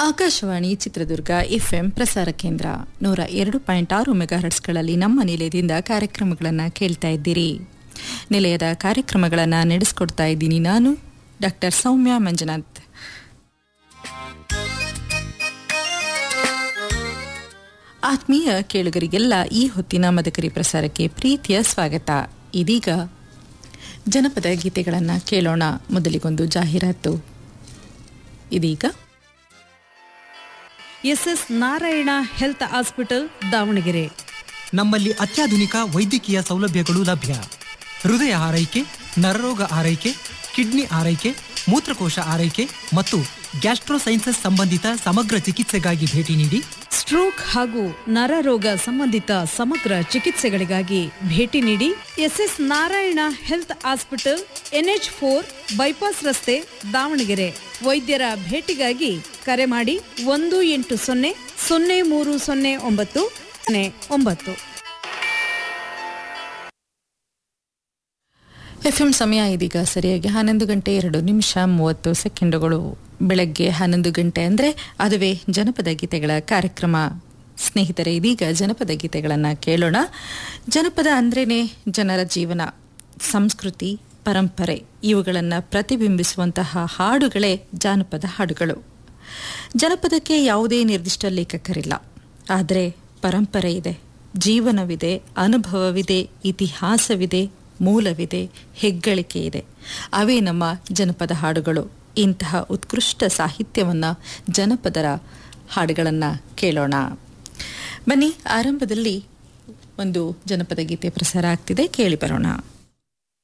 Akashvani Chitradurga FM ಪ್ರಸಾರ ಕೇಂದ್ರ ನೂರ ಎರಡು ಪಾಯಿಂಟ್ ಆರು ಮೆಗಾಹರ್ಟ್ಸ್ಗಳಲ್ಲಿ ನಮ್ಮ ನಿಲಯದಿಂದ ಕಾರ್ಯಕ್ರಮಗಳನ್ನು ಕೇಳ್ತಾ ಇದ್ದೀರಿ ನಿಲಯದ ಕಾರ್ಯಕ್ರಮಗಳನ್ನು ನಡೆಸ್ಕೊಡ್ತಾ ಇದ್ದೀನಿ ನಾನು ಡಾಕ್ಟರ್ ಸೌಮ್ಯ ಮಂಜುನಾಥ್ ಆತ್ಮೀಯ ಕೇಳುಗರಿಗೆಲ್ಲ ಈ ಹೊತ್ತಿನ ಮದಕರಿ ಪ್ರಸಾರಕ್ಕೆ ಪ್ರೀತಿಯ ಸ್ವಾಗತ ಇದೀಗ ಜನಪದ ಗೀತೆಗಳನ್ನು ಕೇಳೋಣ ಮೊದಲಿಗೊಂದು ಜಾಹೀರಾತು ಇದೀಗ SS Narayana health hospital Davanagere ನಮ್ಮಲ್ಲಿ ಅತ್ಯಾಧುನಿಕ ವೈದ್ಯಕೀಯ ಸೌಲಭ್ಯಗಳು ಲಭ್ಯ ಹೃದಯ ಆರೈಕೆ ನರರೋಗ ಆರೈಕೆ ಕಿಡ್ನಿ ಆರೈಕೆ ಮೂತ್ರಕೋಶ ಆರೈಕೆ ಮತ್ತು ಗ್ಯಾಸ್ಟ್ರೋಸೈನ್ಸಸ್ ಸಂಬಂಧಿತ ಸಮಗ್ರ ಚಿಕಿತ್ಸೆಗಾಗಿ ಭೇಟಿ ನೀಡಿ ಸ್ಟ್ರೋಕ್ ಹಾಗೂ ನರರೋಗ ಸಂಬಂಧಿತ ಸಮಗ್ರ ಚಿಕಿತ್ಸೆಗಳಿಗಾಗಿ ಭೇಟಿ ನೀಡಿ SS Narayana health hospital NH four bypass ರಸ್ತೆ ದಾವಣಗೆರೆ ವೈದ್ಯರ ಭೇಟಿಗಾಗಿ ಕರೆ ಮಾಡಿ ಒಂದು ಎಂಟು ಸೊನ್ನೆ ಸೊನ್ನೆ ಮೂರು ಸೊನ್ನೆ ಒಂಬತ್ತು ಸೊನ್ನೆ ಒಂಬತ್ತು ಎಫ್ಎಂ ಸಮಯ ಇದೀಗ ಸರಿಯಾಗಿ ಹನ್ನೊಂದು ಗಂಟೆ ಎರಡು ನಿಮಿಷ ಮೂವತ್ತು ಸೆಕೆಂಡುಗಳು ಬೆಳಗ್ಗೆ ಹನ್ನೊಂದು ಗಂಟೆ ಅಂದರೆ ಅದುವೇ ಜನಪದ ಗೀತೆಗಳ ಕಾರ್ಯಕ್ರಮ ಸ್ನೇಹಿತರೆ ಇದೀಗ ಜನಪದ ಗೀತೆಗಳನ್ನು ಕೇಳೋಣ ಜನಪದ ಅಂದ್ರೇ ಜನರ ಜೀವನ ಸಂಸ್ಕೃತಿ ಪರಂಪರೆ ಇವುಗಳನ್ನು ಪ್ರತಿಬಿಂಬಿಸುವಂತಹ ಹಾಡುಗಳೇ ಜಾನಪದ ಹಾಡುಗಳು ಜನಪದಕ್ಕೆ ಯಾವುದೇ ನಿರ್ದಿಷ್ಟ ಲೇಖಕರಿಲ್ಲ ಆದರೆ ಪರಂಪರೆ ಇದೆ ಜೀವನವಿದೆ ಅನುಭವವಿದೆ ಇತಿಹಾಸವಿದೆ ಮೂಲವಿದೆ ಹೆಗ್ಗಳಿಕೆ ಇದೆ ಅವೇ ನಮ್ಮ ಜನಪದ ಹಾಡುಗಳು ಇಂತಹ ಉತ್ಕೃಷ್ಟ ಸಾಹಿತ್ಯವನ್ನು ಜನಪದರ ಹಾಡುಗಳನ್ನು ಕೇಳೋಣ ಬನ್ನಿ ಆರಂಭದಲ್ಲಿ ಒಂದು ಜನಪದ ಗೀತೆ ಪ್ರಸಾರ ಆಗ್ತಿದೆ ಕೇಳಿ ಬರೋಣ